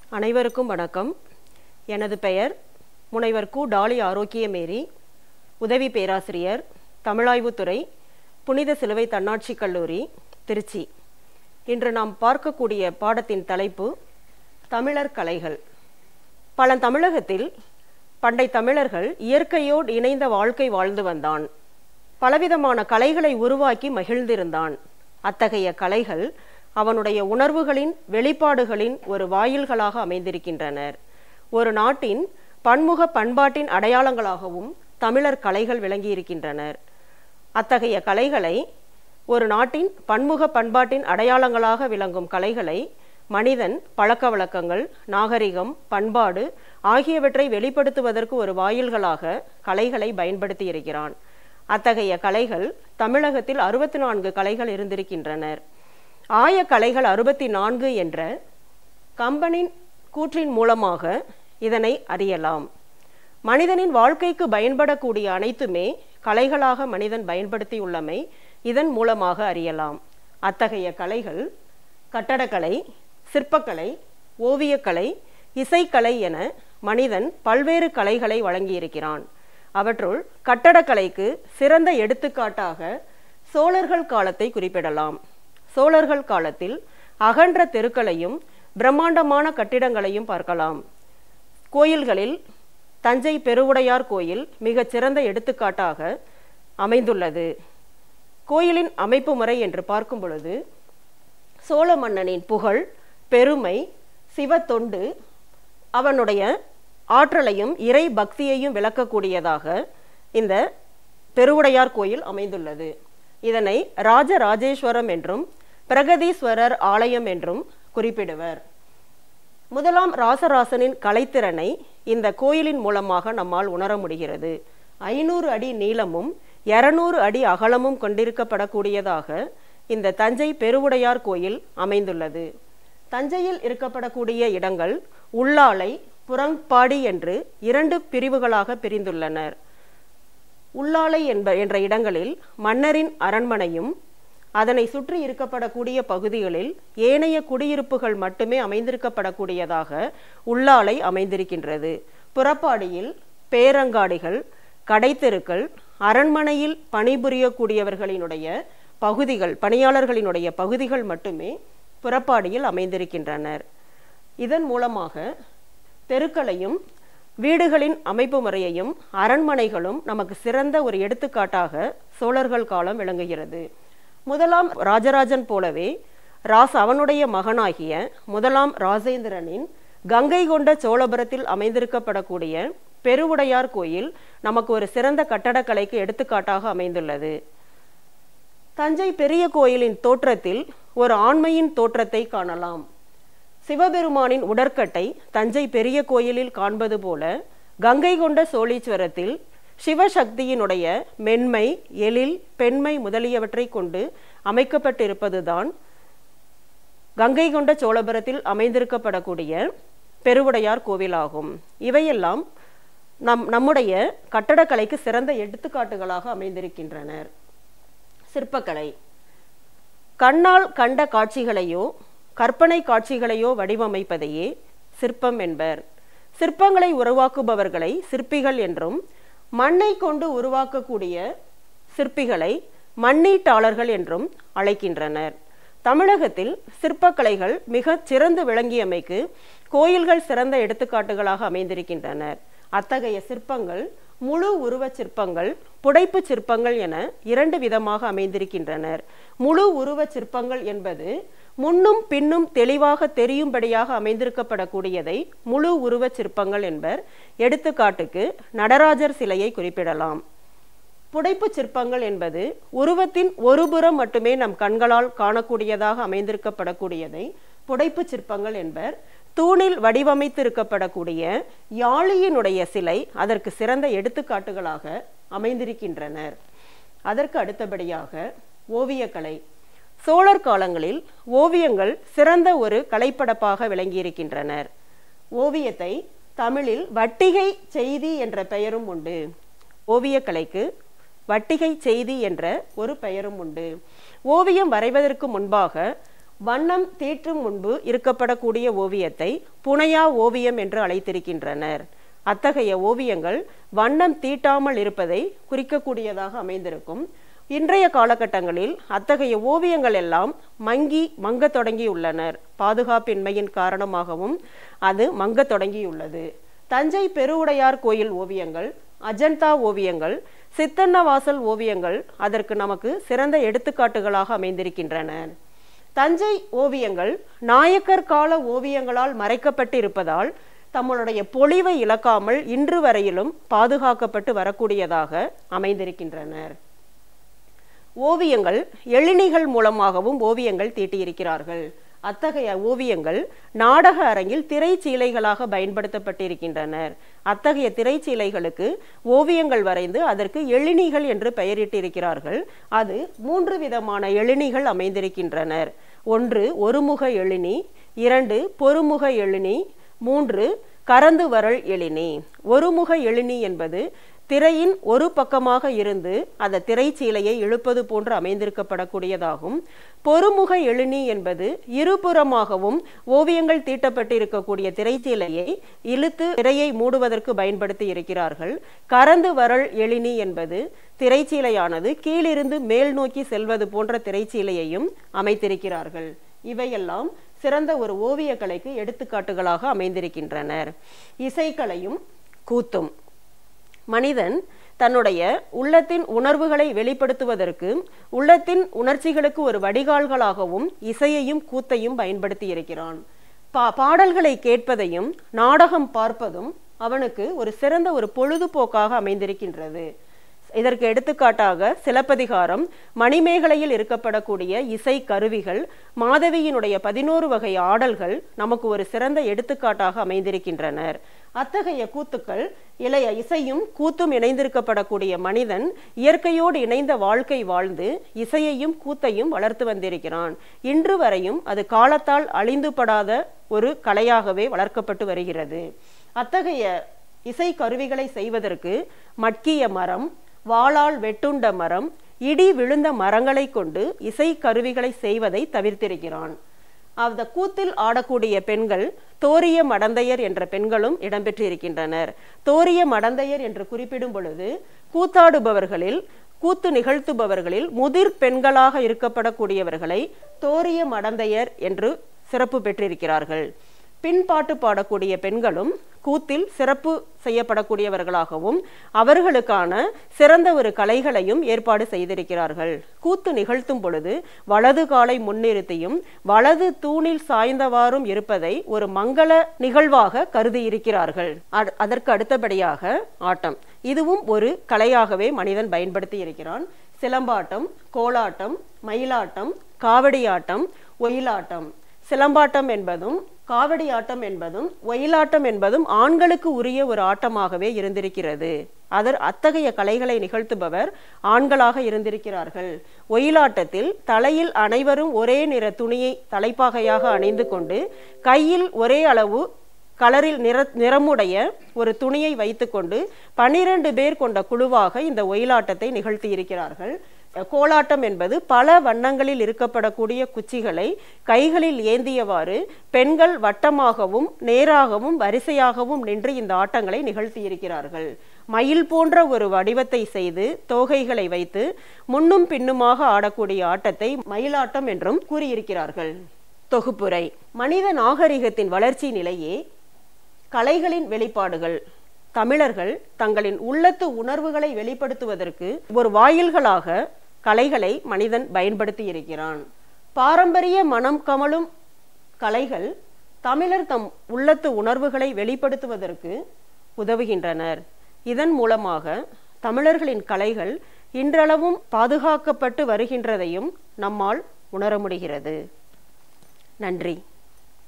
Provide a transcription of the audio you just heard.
அனைவருக்கும் வணக்கம் எனது பெயர் முனைவர் கு டாலி ஆரோக்கியமேரி உதவி பேராசிரியர் தமிழாய்வுத்துறை புனித சிலுவை தன்னாட்சி கல்லூரி திருச்சி இன்று நாம் பார்க்கக்கூடிய பாடத்தின் தலைப்பு தமிழர் கலைகள் பழந்தமிழகத்தில் பண்டை தமிழர்கள் இயற்கையோடு இணைந்த வாழ்க்கை வாழ்ந்து வந்தான் பலவிதமான கலைகளை உருவாக்கி மகிழ்ந்திருந்தான் அத்தகைய கலைகள் அவனுடைய உணர்வுகளின் வெளிப்பாடுகளின் ஒரு வாயில்களாக அமைந்திருக்கின்றனர் ஒரு நாட்டின் பன்முக பண்பாட்டின் அடையாளங்களாகவும் தமிழர் கலைகள் விளங்கியிருக்கின்றனர் அத்தகைய கலைகளை ஒரு நாட்டின் பன்முக பண்பாட்டின் அடையாளங்களாக விளங்கும் கலைகளை மனிதன் பழக்க வழக்கங்கள் நாகரிகம் பண்பாடு ஆகியவற்றை வெளிப்படுத்துவதற்கு ஒரு வாயில்களாக கலைகளை பயன்படுத்தி இருக்கிறான் அத்தகைய கலைகள் தமிழகத்தில் அறுபத்தி நான்கு கலைகள் இருந்திருக்கின்றனர் ஆய கலைகள் அறுபத்தி நான்கு என்ற கம்பனின் கூற்றின் மூலமாக இதனை அறியலாம் மனிதனின் வாழ்க்கைக்கு பயன்படக்கூடிய அனைத்துமே கலைகளாக மனிதன் பயன்படுத்தியுள்ளமை இதன் மூலமாக அறியலாம் அத்தகைய கலைகள் கட்டடக்கலை சிற்பக்கலை ஓவியக்கலை இசைக்கலை என மனிதன் பல்வேறு கலைகளை வழங்கியிருக்கிறான் அவற்றுள் கட்டடக்கலைக்கு சிறந்த எடுத்துக்காட்டாக சோழர்கள் காலத்தை குறிப்பிடலாம் சோழர்கள் காலத்தில் அகன்ற தெருக்களையும் பிரம்மாண்டமான கட்டிடங்களையும் பார்க்கலாம் கோயில்களில் தஞ்சை பெருவுடையார் கோயில் மிகச் சிறந்த எடுத்துக்காட்டாக அமைந்துள்ளது கோயிலின் அமைப்பு முறை என்று பார்க்கும் பொழுது சோழ மன்னனின் புகழ் பெருமை சிவத்தொண்டு அவனுடைய ஆற்றலையும் இறை பக்தியையும் விளக்கக்கூடியதாக இந்த பெருவுடையார் கோயில் அமைந்துள்ளது இதனை ராஜராஜேஸ்வரம் என்றும் பிரகதீஸ்வரர் ஆலயம் என்றும் குறிப்பிடுவர் முதலாம் ராசராசனின் கலைத்திறனை இந்த கோயிலின் மூலமாக நம்மால் உணர முடிகிறது ஐநூறு அடி நீளமும் இருநூறு அடி அகலமும் கொண்டிருக்கப்படக்கூடியதாக இந்த தஞ்சை பெருவுடையார் கோயில் அமைந்துள்ளது தஞ்சையில் இருக்கப்படக்கூடிய இடங்கள் உள்ளாலை புறம்பாடி என்று இரண்டு பிரிவுகளாக பிரிந்துள்ளனர் உள்ளாலை என்ப என்ற இடங்களில் மன்னரின் அரண்மனையும் அதனை சுற்றி இருக்கப்படக்கூடிய பகுதிகளில் ஏனைய குடியிருப்புகள் மட்டுமே அமைந்திருக்கப்படக்கூடியதாக உள்ளாலை அமைந்திருக்கின்றது புறப்பாடியில் பேரங்காடிகள் கடைத்தெருக்கள் அரண்மனையில் பணிபுரியக்கூடியவர்களினுடைய பகுதிகள் பணியாளர்களினுடைய பகுதிகள் மட்டுமே புறப்பாடியில் அமைந்திருக்கின்றனர் இதன் மூலமாக தெருக்களையும் வீடுகளின் அமைப்பு முறையையும் அரண்மனைகளும் நமக்கு சிறந்த ஒரு எடுத்துக்காட்டாக சோழர்கள் காலம் விளங்குகிறது முதலாம் ராஜராஜன் போலவே ராஸ் அவனுடைய மகனாகிய முதலாம் ராஜேந்திரனின் கங்கை கொண்ட சோழபுரத்தில் அமைந்திருக்கப்படக்கூடிய பெருவுடையார் கோயில் நமக்கு ஒரு சிறந்த கட்டடக்கலைக்கு எடுத்துக்காட்டாக அமைந்துள்ளது தஞ்சை பெரிய கோயிலின் தோற்றத்தில் ஒரு ஆண்மையின் தோற்றத்தை காணலாம் சிவபெருமானின் உடற்கட்டை தஞ்சை பெரிய கோயிலில் காண்பது போல கங்கை கொண்ட சோழீஸ்வரத்தில் சிவசக்தியினுடைய மென்மை எழில் பெண்மை முதலியவற்றை கொண்டு அமைக்கப்பட்டிருப்பதுதான் கங்கை கொண்ட சோழபுரத்தில் அமைந்திருக்கப்படக்கூடிய பெருவுடையார் கோவிலாகும் இவையெல்லாம் நம் நம்முடைய கட்டடக்கலைக்கு சிறந்த எடுத்துக்காட்டுகளாக அமைந்திருக்கின்றனர் சிற்பக்கலை கண்ணால் கண்ட காட்சிகளையோ கற்பனை காட்சிகளையோ வடிவமைப்பதையே சிற்பம் என்பர் சிற்பங்களை உருவாக்குபவர்களை சிற்பிகள் என்றும் மண்ணை கொண்டு உருவாக்கக்கூடிய சிற்பிகளை மண்ணீட்டாளர்கள் என்றும் அழைக்கின்றனர் தமிழகத்தில் சிற்பக்கலைகள் மிக சிறந்து விளங்கியமைக்கு கோயில்கள் சிறந்த எடுத்துக்காட்டுகளாக அமைந்திருக்கின்றனர் அத்தகைய சிற்பங்கள் முழு உருவச் சிற்பங்கள் புடைப்பு சிற்பங்கள் என இரண்டு விதமாக அமைந்திருக்கின்றனர் முழு உருவச் சிற்பங்கள் என்பது முன்னும் பின்னும் தெளிவாக தெரியும்படியாக அமைந்திருக்கப்படக்கூடியதை முழு உருவச் சிற்பங்கள் என்பர் எடுத்துக்காட்டுக்கு நடராஜர் சிலையை குறிப்பிடலாம் புடைப்பு சிற்பங்கள் என்பது உருவத்தின் ஒருபுறம் மட்டுமே நம் கண்களால் காணக்கூடியதாக அமைந்திருக்கப்படக்கூடியதை புடைப்பு சிற்பங்கள் என்பர் தூணில் வடிவமைத்திருக்கப்படக்கூடிய யாழியினுடைய சிலை அதற்கு சிறந்த எடுத்துக்காட்டுகளாக அமைந்திருக்கின்றனர் அதற்கு அடுத்தபடியாக ஓவியக்கலை சோழர் காலங்களில் ஓவியங்கள் சிறந்த ஒரு கலைப்படப்பாக விளங்கியிருக்கின்றனர் ஓவியத்தை தமிழில் வட்டிகை செய்தி என்ற பெயரும் உண்டு ஓவியக்கலைக்கு வட்டிகை செய்தி என்ற ஒரு பெயரும் உண்டு ஓவியம் வரைவதற்கு முன்பாக வண்ணம் தீற்றும் முன்பு இருக்கப்படக்கூடிய ஓவியத்தை புனையா ஓவியம் என்று அழைத்திருக்கின்றனர் அத்தகைய ஓவியங்கள் வண்ணம் தீட்டாமல் இருப்பதை குறிக்கக்கூடியதாக அமைந்திருக்கும் இன்றைய காலகட்டங்களில் அத்தகைய ஓவியங்கள் எல்லாம் மங்கி மங்கத் தொடங்கியுள்ளனர் பாதுகாப்பின்மையின் காரணமாகவும் அது மங்கத் தொடங்கியுள்ளது தஞ்சை பெருவுடையார் கோயில் ஓவியங்கள் அஜந்தா ஓவியங்கள் சித்தன்னவாசல் ஓவியங்கள் அதற்கு நமக்கு சிறந்த எடுத்துக்காட்டுகளாக அமைந்திருக்கின்றன தஞ்சை ஓவியங்கள் நாயக்கர் கால ஓவியங்களால் மறைக்கப்பட்டு இருப்பதால் தங்களுடைய பொலிவை இழக்காமல் இன்று வரையிலும் பாதுகாக்கப்பட்டு வரக்கூடியதாக அமைந்திருக்கின்றனர் ஓவியங்கள் எழினிகள் மூலமாகவும் ஓவியங்கள் தீட்டியிருக்கிறார்கள் அத்தகைய ஓவியங்கள் நாடக அரங்கில் திரைச்சீலைகளாக பயன்படுத்தப்பட்டிருக்கின்றனர் அத்தகைய திரைச்சீலைகளுக்கு ஓவியங்கள் வரைந்து அதற்கு எழினிகள் என்று பெயரிட்டிருக்கிறார்கள் அது மூன்று விதமான எழினிகள் அமைந்திருக்கின்றனர் ஒன்று ஒருமுக எழினி இரண்டு பொறுமுக எழினி மூன்று கரந்து வரல் எழினி ஒருமுக எழினி என்பது திரையின் ஒரு பக்கமாக இருந்து அந்த திரைச்சீலையை இழுப்பது போன்று அமைந்திருக்கப்படக்கூடியதாகும் பொறுமுக எழினி என்பது இருபுறமாகவும் ஓவியங்கள் தீட்டப்பட்டிருக்கக்கூடிய திரைச்சீலையை இழுத்து திரையை மூடுவதற்கு பயன்படுத்தி இருக்கிறார்கள் கரந்து வரல் எழினி என்பது திரைச்சீலையானது கீழிருந்து மேல் நோக்கி செல்வது போன்ற திரைச்சீலையையும் அமைத்திருக்கிறார்கள் இவையெல்லாம் சிறந்த ஒரு ஓவியக்கலைக்கு எடுத்துக்காட்டுகளாக அமைந்திருக்கின்றனர் இசைக்கலையும் கூத்தும் மனிதன் தன்னுடைய உள்ளத்தின் உணர்வுகளை வெளிப்படுத்துவதற்கு உள்ளத்தின் உணர்ச்சிகளுக்கு ஒரு வடிகால்களாகவும் இசையையும் கூத்தையும் பயன்படுத்தி இருக்கிறான் பா பாடல்களை கேட்பதையும் நாடகம் பார்ப்பதும் அவனுக்கு ஒரு சிறந்த ஒரு பொழுதுபோக்காக அமைந்திருக்கின்றது இதற்கு எடுத்துக்காட்டாக சிலப்பதிகாரம் மணிமேகலையில் இருக்கப்படக்கூடிய இசை கருவிகள் மாதவியினுடைய பதினோரு வகை ஆடல்கள் நமக்கு ஒரு சிறந்த எடுத்துக்காட்டாக அமைந்திருக்கின்றனர் அத்தகைய கூத்துக்கள் இளைய இசையும் கூத்தும் இணைந்திருக்கப்படக்கூடிய மனிதன் இயற்கையோடு இணைந்த வாழ்க்கை வாழ்ந்து இசையையும் கூத்தையும் வளர்த்து வந்திருக்கிறான் இன்று வரையும் அது காலத்தால் அழிந்துபடாத ஒரு கலையாகவே வளர்க்கப்பட்டு வருகிறது அத்தகைய இசை கருவிகளை செய்வதற்கு மட்கிய மரம் வாளால் வெட்டுண்ட மரம் இடி விழுந்த மரங்களை கொண்டு இசை கருவிகளை செய்வதை தவிர்த்திருக்கிறான் அந்த கூத்தில் ஆடக்கூடிய பெண்கள் தோரிய மடந்தையர் என்ற பெண்களும் இடம்பெற்றிருக்கின்றனர் தோரிய மடந்தையர் என்று குறிப்பிடும் பொழுது கூத்தாடுபவர்களில் கூத்து நிகழ்த்துபவர்களில் முதிர் பெண்களாக இருக்கப்படக்கூடியவர்களை தோரிய மடந்தையர் என்று சிறப்பு பெற்றிருக்கிறார்கள் பின்பாட்டு பாடக்கூடிய பெண்களும் கூத்தில் சிறப்பு செய்யப்படக்கூடியவர்களாகவும் அவர்களுக்கான சிறந்த ஒரு கலைகளையும் ஏற்பாடு செய்திருக்கிறார்கள் கூத்து நிகழ்த்தும் பொழுது வலது காலை முன்னிறுத்தியும் வலது தூணில் சாய்ந்தவாறும் இருப்பதை ஒரு மங்கள நிகழ்வாக கருதி இருக்கிறார்கள் அதற்கு அடுத்தபடியாக ஆட்டம் இதுவும் ஒரு கலையாகவே மனிதன் பயன்படுத்தி இருக்கிறான் சிலம்பாட்டம் கோலாட்டம் மயிலாட்டம் காவடியாட்டம் ஒயிலாட்டம் சிலம்பாட்டம் என்பதும் காவடி ஆட்டம் என்பதும் ஒயிலாட்டம் என்பதும் ஆண்களுக்கு உரிய ஒரு ஆட்டமாகவே இருந்திருக்கிறது அதர் அத்தகைய கலைகளை நிகழ்த்துபவர் ஆண்களாக இருந்திருக்கிறார்கள் ஒயிலாட்டத்தில் தலையில் அனைவரும் ஒரே நிற துணியை தலைப்பாகையாக அணிந்து கொண்டு கையில் ஒரே அளவு கலரில் நிற நிறமுடைய ஒரு துணியை வைத்துக்கொண்டு பனிரெண்டு பேர் கொண்ட குழுவாக இந்த ஒயிலாட்டத்தை நிகழ்த்தி இருக்கிறார்கள் கோலாட்டம் என்பது பல வண்ணங்களில் இருக்கப்படக்கூடிய குச்சிகளை கைகளில் ஏந்தியவாறு பெண்கள் வட்டமாகவும் நேராகவும் வரிசையாகவும் நின்று இந்த ஆட்டங்களை நிகழ்த்தி இருக்கிறார்கள் மயில் போன்ற ஒரு வடிவத்தை செய்து தோகைகளை வைத்து முன்னும் பின்னுமாக ஆடக்கூடிய ஆட்டத்தை மயிலாட்டம் என்றும் கூறியிருக்கிறார்கள் தொகுப்புரை மனித நாகரிகத்தின் வளர்ச்சி நிலையே கலைகளின் வெளிப்பாடுகள் தமிழர்கள் தங்களின் உள்ளத்து உணர்வுகளை வெளிப்படுத்துவதற்கு ஒரு வாயில்களாக கலைகளை மனிதன் பயன்படுத்தி இருக்கிறான் பாரம்பரிய மனம் கமலும் கலைகள் தமிழர் தம் உள்ளத்து உணர்வுகளை வெளிப்படுத்துவதற்கு உதவுகின்றனர் இதன் மூலமாக தமிழர்களின் கலைகள் இன்றளவும் பாதுகாக்கப்பட்டு வருகின்றதையும் நம்மால் உணர முடிகிறது நன்றி